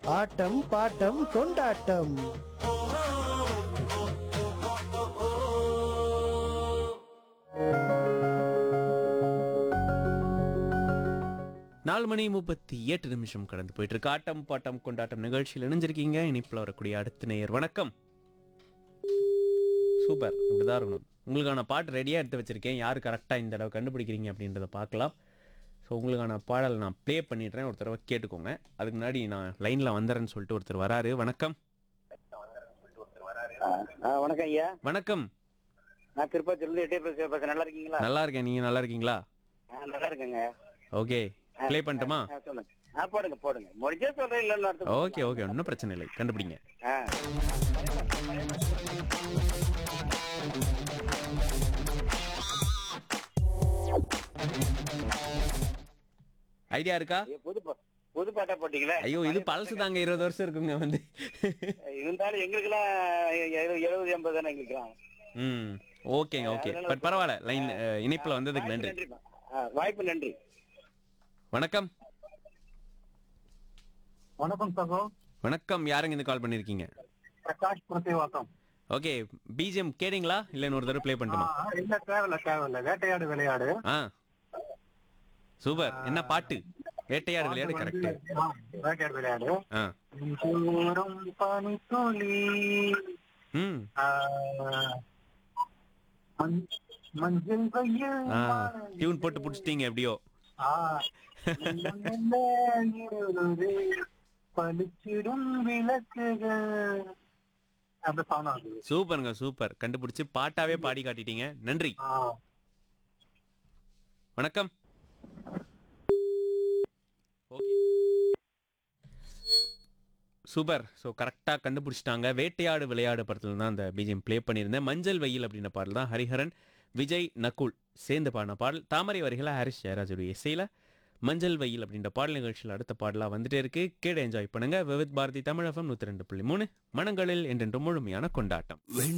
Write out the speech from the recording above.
ஆட்டம் bottom கொண்டாட்டம் நாலு மணி முப்பத்தி எட்டு நிமிஷம் கடந்து போயிட்டு இருக்கு ஆட்டம் பாட்டம் கொண்டாட்டம் நிகழ்ச்சியில் இணைஞ்சிருக்கீங்க இனிப்பில் வரக்கூடிய அடுத்த நேயர் வணக்கம் சூப்பர் இப்படிதான் இருக்கணும் உங்களுக்கான பாட்டு ரெடியாக எடுத்து வச்சிருக்கேன் யார் கரெக்டாக இந்த தடவை கண்டுபிடிக்கிறீங்க அப்படின்றத பார்க்கலாம் ஸோ உங்களுக்கான பாடல் நான் ப்ளே பண்ணிடுறேன் ஒரு தடவை கேட்டுக்கோங்க அதுக்கு முன்னாடி நான் லைனில் வந்துடுறேன்னு சொல்லிட்டு ஒருத்தர் வராரு வணக்கம் ஆ, வணக்கம் ஐயா வணக்கம் நான் திருப்பதிலிருந்து எட்டே பேச பேசுறேன் நல்லா இருக்கீங்களா நல்லா இருக்கேன் நீங்கள் நல்லா இருக்கீங்களா ஆ, நல்லா இருக்கேங்க ஓகே ப்ளே பண்ணட்டுமா ஆ, சொல்லுங்க ஆ போடுங்க போடுங்க முடிஞ்சே சொல்றேன் இல்லைன்னு அர்த்தம் ஓகே ஓகே ஒன்றும் பிரச்சனை இல்லை கண்டுபிடிங்க ஆ. ஐடியா இருக்கா ஐயோ, புது பா- புது பாட்டா போட்டீங்களே ஐயோ இது பழசு தாங்க இருபது வருஷம் இருக்குங்க வந்து இருந்தாலும் எங்களுக்கெல்லாம் எழு- எழுபது எண்பது தானே எங்களுக்குலாம் ம் ஓகேங்க ஓகே பட் பரவாயில்ல லைன் இணைப்பில் வந்ததுக்கு நன்றி நன்றிப்பா ஆ, வாய்ப்பு நன்றி வணக்கம் வணக்கம் சகோ வணக்கம் யாருங்க இந்த கால் பண்ணிருக்கீங்க பிரகாஷ் பிரதிவாசம் ஓகே பிஜிஎம் கேட்டிங்களா இல்லை இன்னொரு தடவை ப்ளே பண்ணட்டுமா இல்ல தேவையில்ல தேவையில்ல வேட்டையாடு விளையாடு ஆ சூப்பர் என்ன பாட்டு வேட்டையாடு விளையாடு கரெக்ட் ஆ, வேட்டையாடு விளையாடு ஆ தூரம் பனி துளி ம் ஆ, மஞ்- மஞ்சள் வெயில் ஆ டியூன் போட்டு பிடிச்சிட்டீங்க எப்படியோ ஆ, மின்னல்ல இருளுது, பளிச்சிடும் விளக்குகள் அந்த சாங் அது சூப்பருங்க சூப்பர் கண்டுபிடிச்சு பாட்டாவே பாடி காட்டிட்டீங்க நன்றி ஆ வணக்கம் ஓகே சூப்பர் ஸோ கரெக்டாக கண்டுபிடிச்சிட்டாங்க வேட்டையாடு விளையாடு படத்தில் தான் அந்த பிஜிஎம் ப்ளே பண்ணியிருந்தேன் மஞ்சள் வெயில் அப்படின்ற பாடல் தான் ஹரிஹரன் விஜய் நகுல் சேர்ந்து பாடின பாடல் தாமரை வரிகளை ஹரிஷ் ஜெயராஜுடைய இசையில் மஞ்சள் வெயில் அப்படின்ற பாடல் நிகழ்ச்சியில் அடுத்த பாடலாக வந்துட்டே இருக்கு கேட என்ஜாய் பண்ணுங்க விவித் பாரதி தமிழகம் நூற்றி ரெண்டு புள்ளி மூணு மனங்களில் என்றென்றும் முழுமையான கொண்டாட்டம்